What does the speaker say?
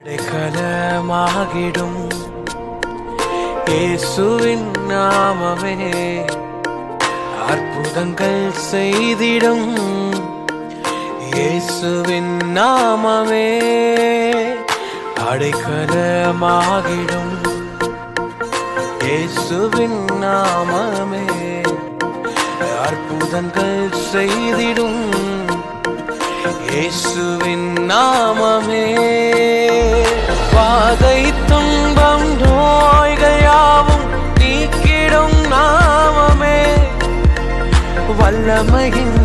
அடைக்கலமாகிடும் இயேசுவின் நாமமே அற்புதங்கள் செய்திடும் இயேசுவின் நாமமே அடைக்கலமாகிடும் இயேசுவின் நாமமே அற்புதங்கள் செய்திடும் இயேசுவின் நாமமே பாதை துன்பம் நோய்கள் யாவும் நீக்கிடும் நாமமே வல்லமையின்